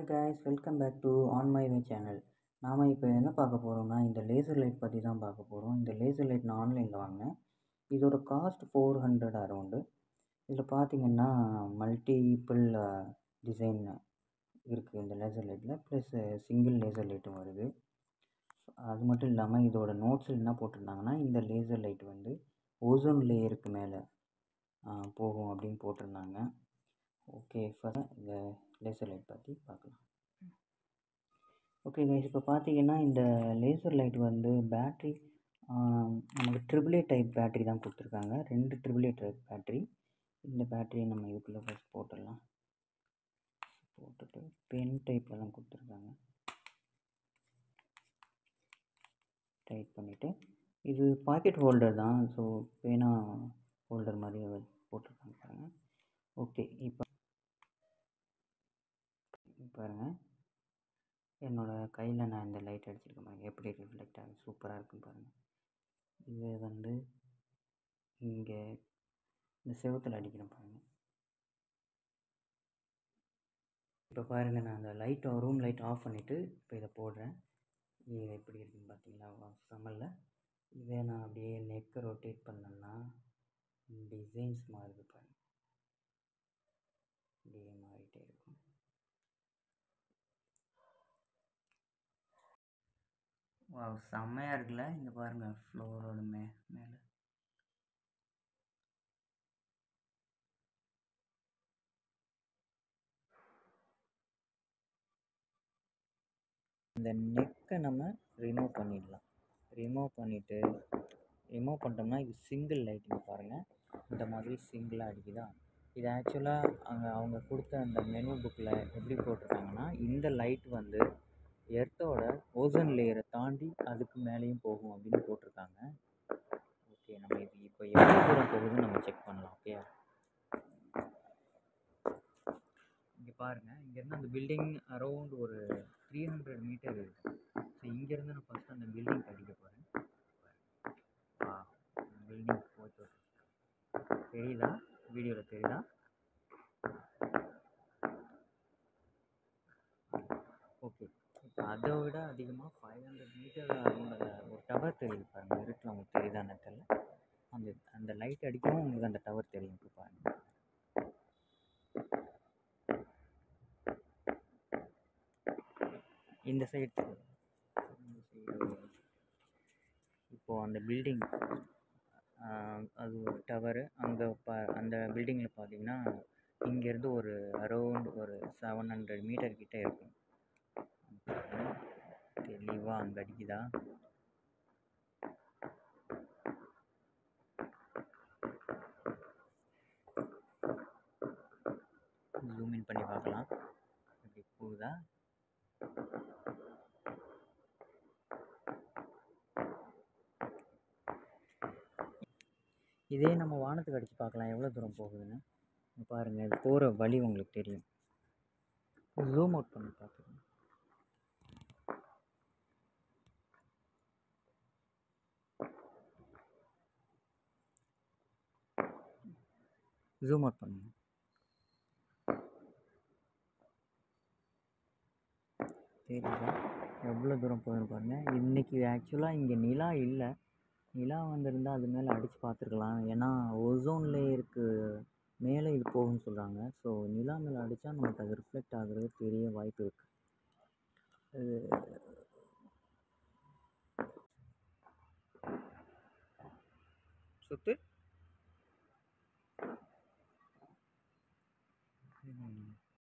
guys welcome back to on my way channel நாம் இப்போ என்ன பார்க்க போகிறோம்னா இந்த லேசர் லைட் பற்றி தான் பார்க்க போகிறோம் இந்த லேசர் லைட் நான் ஆன்லைனில் வாங்கினேன் இதோட காஸ்ட் ஃபோர் ஹண்ட்ரட் அரௌண்டு இதில் பார்த்தீங்கன்னா மல்டிபிள் டிசைன் இருக்குது இந்த லேசர் லைட்டில் ப்ளஸ் சிங்கிள் லேசர் லைட்டும் வருது அது மட்டும் இல்லாமல் இதோட நோட்ஸில் என்ன போட்டிருந்தாங்கன்னா இந்த லேசர் லைட் வந்து ஓசோன் லேயருக்கு மேலே போகும் அப்படின்னு போட்டிருந்தாங்க ஓகே ஃபஸ்ட் இந்த லேசர் லைட் பற்றி பார்க்கலாம் ஓகே கைஸ் இப்போ பார்த்தீங்கன்னா இந்த லேசர் லைட் வந்து பேட்ரி நமக்கு ட்ரிபிள் ஏ டைப் பேட்ரி தான் கொடுத்துருக்காங்க ரெண்டு ட்ரிபிள் ஏ டைப் பேட்ரி இந்த பேட்டரியை நம்ம இதுக்குள்ளே ஃபஸ்ட் போட்டுடலாம் போட்டுட்டு பென் டைப்பில் தான் கொடுத்துருக்காங்க டைட் பண்ணிவிட்டு இது பாக்கெட் ஹோல்டர் தான் ஸோ பேனா ஹோல்டர் மாதிரி போட்டிருக்காங்க பாருங்கள் ஓகே இப்போ பாருங்கள் என்னோடய கையில் நான் இந்த லைட் அடிச்சிருக்கேன் பாருங்கள் எப்படி ரிஃப்ளெக்ட் ஆகுது சூப்பராக இருக்கும் பாருங்கள் இது வந்து இங்கே இந்த செவத்தில் அடிக்கிறேன் பாருங்கள் இப்போ பாருங்கள் நான் அந்த லைட் ரூம் லைட் ஆஃப் பண்ணிவிட்டு இப்போ இதை போடுறேன் இது எப்படி இருக்குன்னு பார்த்தீங்களா சமல்ல இதை நான் அப்படியே நெக்கை ரொட்டேட் பண்ணேன்னா டிசைன்ஸ் மாறுது பாருங்கள் அப்படியே மாறிட்டே இருக்கும் வா செம்மையாக இருக்குல்ல இங்கே பாருங்கள் ஃப்ளோரோட மே மேலே இந்த நெக்கை நம்ம ரிமூவ் பண்ணிடலாம் ரிமூவ் பண்ணிவிட்டு ரிமூவ் பண்ணிட்டோம்னா இது சிங்கிள் லைட்டிங் பாருங்கள் இந்த மாதிரி சிங்கிளாக அடிக்குதா இது ஆக்சுவலாக அங்கே அவங்க கொடுத்த அந்த மெனு புக்கில் எப்படி போட்டிருக்காங்கன்னா இந்த லைட் வந்து எர்த்தோட ஓசோன் லேயரை தாண்டி அதுக்கு மேலேயும் போகும் அப்படின்னு போட்டிருக்காங்க ஓகே நம்ம இது இப்போ எவ்வளோ தூரம் போகுதுன்னு நம்ம செக் பண்ணலாம் ஓகே இங்கே பாருங்கள் இங்கேருந்து அந்த பில்டிங் அரௌண்ட் ஒரு த்ரீ ஹண்ட்ரட் மீட்டர் இருக்குது ஸோ இங்கேருந்து நான் ஃபஸ்ட்டு அந்த பில்டிங் அடிக்க போகிறேன் ஆ பில்டிங் போச்சு தெரியுதா வீடியோவில் தெரியுதா ஓகே இப்போ அதை விட அதிகமாக ஃபைவ் ஹண்ட்ரட் மீட்டர் அரௌண்ட் ஒரு டவர் தெரியுது பாருங்கள் இருட்டில் உங்களுக்கு தெரியுதான்னு தெரியல அந்த அந்த லைட் அடிக்கவும் உங்களுக்கு அந்த டவர் தெரியும் இப்போ பாருங்கள் இந்த சைடு இந்த சைடு இப்போது அந்த பில்டிங் அது ஒரு டவரு அங்கே பா அந்த பில்டிங்கில் பார்த்தீங்கன்னா இங்கேருந்து ஒரு அரௌண்ட் ஒரு செவன் ஹண்ட்ரட் மீட்டர் கிட்டே இருக்கும் தெளிவாக அங்கே அடிக்குதா ஜூம் இன் பண்ணி பார்க்கலாம் இப்படி போகுதா இதே நம்ம வானத்துக்கு அடித்து பார்க்கலாம் எவ்வளோ தூரம் போகுதுன்னு பாருங்கள் இது போகிற வழி உங்களுக்கு தெரியும் ஜூம் அவுட் பண்ணி பார்த்துக்கோங்க ஜூம் அவுட் பண்ணுங்க தெரியுதா எவ்வளோ தூரம் போகுதுன்னு பாருங்கள் இன்றைக்கி ஆக்சுவலாக இங்கே நிலா இல்லை நிலா வந்திருந்தால் அது மேலே அடித்து பார்த்துருக்கலாம் ஏன்னா ஓசோன் லேயருக்கு மேலே இது போகும்னு சொல்கிறாங்க ஸோ நிலா மேலே அடித்தா நமக்கு அது ரிஃப்ளெக்ட் ஆகுறது தெரிய வாய்ப்பு இருக்குது சுத்து